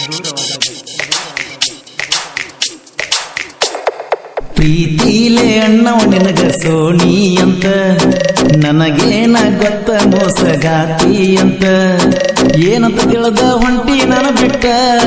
ಪ್ರೀತಿಲೆ ಅಣ್ಣವ ನಿನಗ ಸೋಣಿ ಅಂತ ನನಗೇನ ಗೊತ್ತ ಮೋಸಗಾತಿ ಅಂತ ಏನಂತ ತಿಳಿದ ಹೊಂಟಿ ನನ ಬಿಟ್ಟ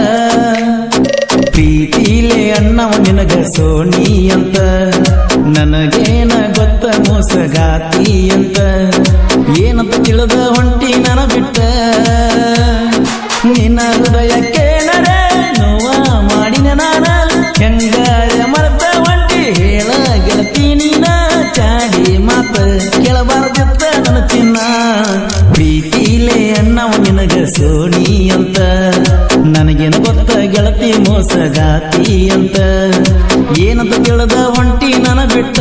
ಪ್ರೀತಿಲೆ ಅಣ್ಣವ ನಿನಗ ಸೋಣಿ ಅಂತ ನನಗೇನ ಗೊತ್ತ ಮೋಸಗಾತಿ ಅಂತ ಏನಂತ ತಿಳಿದ ಹೊಂಟಿ ನನ ಬಿಟ್ಟ ನಿನ್ನ ಹೃದಯಕ್ಕೆ ನರೆ ನೋವ ಮಾಡಿನ ನಾನ ಹೆಂಗಾರ ಮರ್ತ ಒಂಟಿ ಹೇಳ ಗೆಳತಿ ನೀನ ಚಾಡಿ ಮಾತ ಕೇಳಬಾರದಿತ್ತ ನನ್ನ ಚಿನ್ನ ಪ್ರೀತಿಲೇ ಅಣ್ಣವ ನಿನಗ ಸೋಣಿ ಅಂತ ನನಗೇನು ಗೊತ್ತ ಗೆಳತಿ ಮೋಸಗಾತಿ ಅಂತ ಏನಂತ ಕೇಳದ ಹೊಂಟಿ ನನ ಬಿಟ್ಟ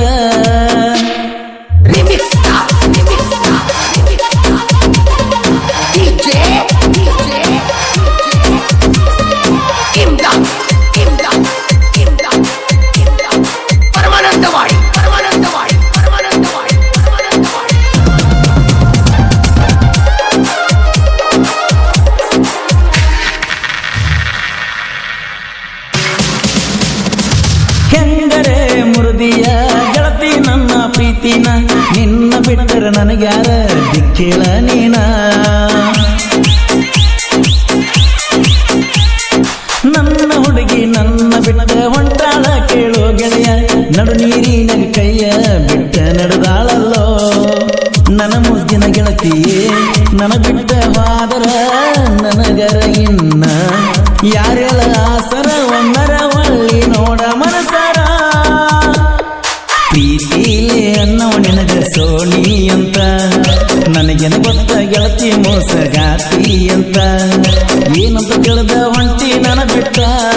Remix Star, Remix Star, Remix Star. DJ, DJ, Imdad, Imdad, Imdad, Imdad. Paramanandawadi Paramanandawadi Paramanandawadi Paramanandawadi ಹೆಂಗರೆ ಮುರುದಿಯ ಗೆಳತಿ ನನ್ನ ಪ್ರೀತಿನ ನಿನ್ನ ಬಿಟ್ಟರೆ ನನಗ್ಯಾರ ದಿಕ್ಕೇಳ ನೀನ ನನ್ನ ಹುಡುಗಿ ನನ್ನ ಬಿಟ್ಟ ಹೊಂಟಾಳ ಕೇಳೋ ಗೆಳೆಯ ನಡು ನೀರಿನ ಕೈಯ ಬಿಟ್ಟ ನಡೆದಾಳಲ್ಲೋ ನನ್ನ ಮುದ್ದಿನ ಗೆಳತಿಯೇ ನನ್ನ ಬಿಟ್ಟ ವಾದರ ನನಗರ ಇನ್ನ ಯಾರೆಲ್ಲ ಆಸರ ಒಂದರ ಒಳ್ಳಿ ನೋಡ ಮನಸರ ಪ್ರೀತಿಲಿ ಅನ್ನವ ನಿನಗ ಸೋಣಿ ಅಂತ ನನಗೆನ ಗೊತ್ತ ಗೆಳತಿ ಮೋಸಗಾತಿ ಅಂತ ಏನಂತ ಕೇಳದ ಹೊಂಟಿ ನನ ಬಿಟ್ಟ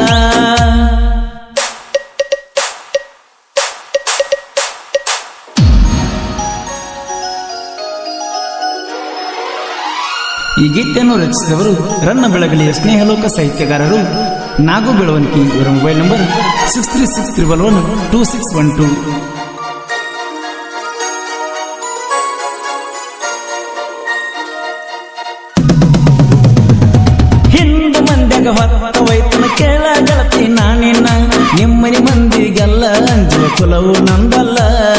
ಈ ಗೀತೆಯನ್ನು ರಚಿಸಿದವರು ರನ್ನ ಬೆಳಗಲಿಯ ಸ್ನೇಹಲೋಕ ಸಾಹಿತ್ಯಗಾರರು ನಾಗು ಬೆಳವಣಿಗೆ ಇವರ mobile number six three six triple one two six one two ಹಿಂಡು ಮಂದ್ಯಾಗ ಹೊತ್ತ ವೈತನ ಕೇಳ ಗೆಳತಿ ನಾನಿನ್ನ ನಿಮ್ಮನಿ ಮಂದಿಗೆಲ್ಲ ಅಂಜುವ ಕುಲವು ನಂದಲ್ಲ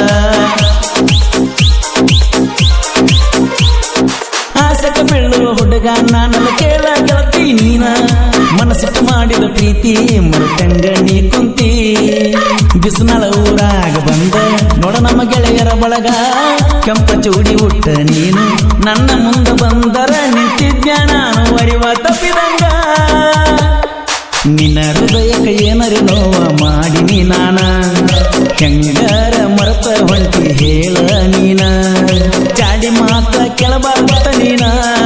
ಆಸಕ ಬೀಳುವ ಹುಡುಗ ನಾನಲ್ಲ ಕೇಳ ಗೆಳತಿ ನೀನ ಮನಸ್ಸಿಟ್ಟು ಮಾಡಿದ ಪ್ರೀತಿ ಮರುತಂಗ ನೀ ಕುಂತಿ ಬಿಸಿನಳ ಊರಾಗ ಬಂದ ನೋಡ ನಮ್ಮ ಗೆಳೆಯರ ಬಳಗ ಕೆಂಪ ಚೂಡಿ ಹುಟ್ಟ ನೀನು ನನ್ನ ಮುಂದೆ ಬಂದರ ನಿಂತಿದ್ಯ ನಾನು ಅರಿವ ತಪ್ಪಿದಂಗ ನಿನ್ನ ಹೃದಯಕ್ಕೆ ಏನರಿ ನೋವ ಮಾಡಿನಿ ನಾನ ಹೆಂಗಾರ ಮರತ ಹೊಂಟಿ ಹೇಳ ನೀನ ಚಾಡಿ ಮಾತ ಕೆಳಬಾರ್ದ ನೀನ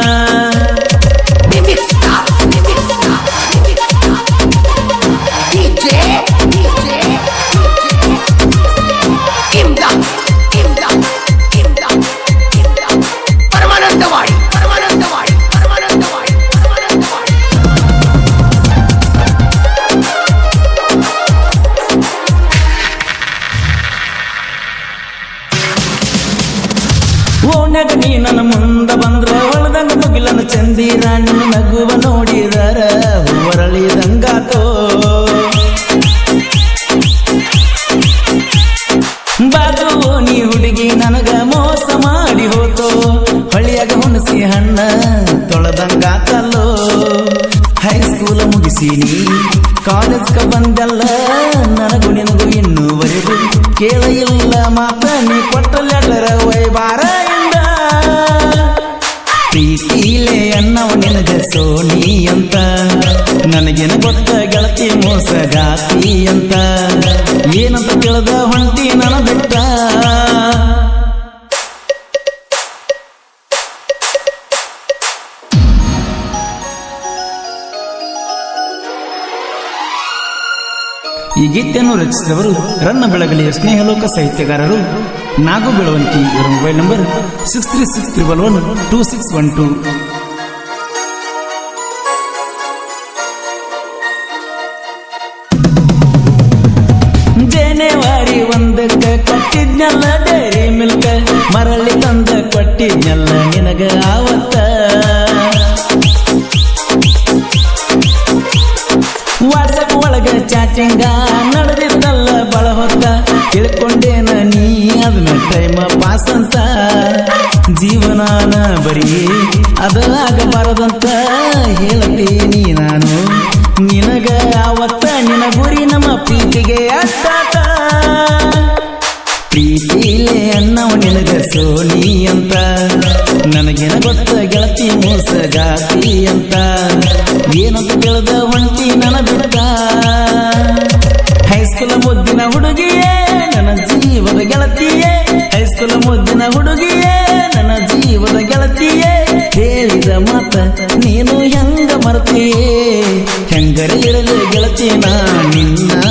Remix Star, Remix Star, Remix Star. DJ, DJ, Imdad, Imdad, Imdad, Imdad. Paramanandawadi Paramanandawadi Paramanandawadi Paramanandawadi ಓಣ್ಯಾಗ ನೀ ನನ್ನ ಮುಂದ ಬಂದ್ರ ಹೊಳದಂಗ ಮುಗಿಲನ ಚಂದಿರ ನಿನ್ನ ನಗುವ ನೋಡಿದರ ಹೊರಳಿದಂಗಾತೋ ಬಾದು ನೀ ಹುಡುಗಿ ನನಗ ಮೋಸ ಮಾಡಿ ಹೋತೋ ಹೊಳಿಯಾಗ ಹುಣಸಿ ಹಣ್ಣ ತೊಳೆದಂಗಾತಲ್ಲೋ ಹೈಸ್ಕೂಲ್ ಮುಗಿಸೀನಿ ಕಾಲೇಜ್ಗ ಬಂದಲ್ಲ ನನಗೂ ನಿನಗೂ ಇನ್ನೂವರೆಗೂ ಕೇಳ ಇಲ್ಲ ಮಾತ ನೀ ಕೊಟ್ಟ ಲೆಟರ ವೈಬಾರ ಇಂದ ಪ್ರೀತಿಲೇ ಅನ್ನವ ನಿನಗ ಸೋನಿ ಅಂತ ನನಗೇನ ಗೊತ್ತ ಗೆಳತಿ ಮೋಸಗಾತಿ ಅಂತ ಏನಂತ ಕೇಳದ ಹೊಂಟಿ ನನ ಬಿಟ್ಟ ಈ ಗೀತೆಯನ್ನು ರಚಿಸಿದವರು ರನ್ನ ಬೆಳಗಲಿಯ ಸ್ನೇಹಲೋಕ ಸಾಹಿತ್ಯಗಾರರು ನಾಗು ಬೆಳವಣಿಗೆ ಇವರ mobile number six three six triple one two six one two ಜನವರಿ ಒಂದಕ್ಕ ಕಟ್ಟಿದ್ನಲ್ಲ ಡೈರಿ ಮಿಲ್ಕ ಮರಳಿ ತಂದ ಕೊಟ್ಟಿದ್ನಲ್ಲ ನಿನಗ ಆವತ್ತ ಚಾಟಿಂಗ ನಡೆದಿದ್ದಲ್ಲ ಬಳ ಹೊತ್ತ ತಿಳ್ಕೊಂಡೇನ ನೀ ಅದನ್ನ ಟೈಮ ಪಾಸ್ ಅಂತ ಜೀವನಾನ ಬರೀ ಅದಾಗಬಾರದಂತ ಹೇಳ್ತೀನಿ ನಾನು ನಿನಗ ಅವತ್ತ ನಿನ ಗುರಿ ನಮ್ಮ ಪ್ರೀತಿಗೆ ಅಟ್ಟಾಟ ಪ್ರೀತಿಲೇ ಅನ್ನವ ನಿನಗ ಸೋನಿ ಅಂತ ನನಗೇನ ಗೊತ್ತ ಗೆಳತಿ ಮೋಸಗಾತಿ ಅಂತ ಏನಂತ ಕೇಳ್ದ ಹೊಂಟಿ ನನ ಬಿಟ್ಟ ಹೈಸ್ಕೂಲ ಮುದ್ದಿನ ಹುಡುಗಿಯೇ ನನ್ನ ಜೀವದ ಗೆಳತಿಯೇ ಹೈಸ್ಕೂಲ ಮುದ್ದಿನ ಹುಡುಗಿಯೇ ನನ್ನ ಜೀವದ ಗೆಳತಿಯೇ ಹೇಳಿದ ಮಾತ ನೀನು ಹೆಂಗ ಮರ್ತೀಯೇ ಹೆಂಗರ ಇರಲಿ ಗೆಳತಿ ನಾ ನಿನ್ನ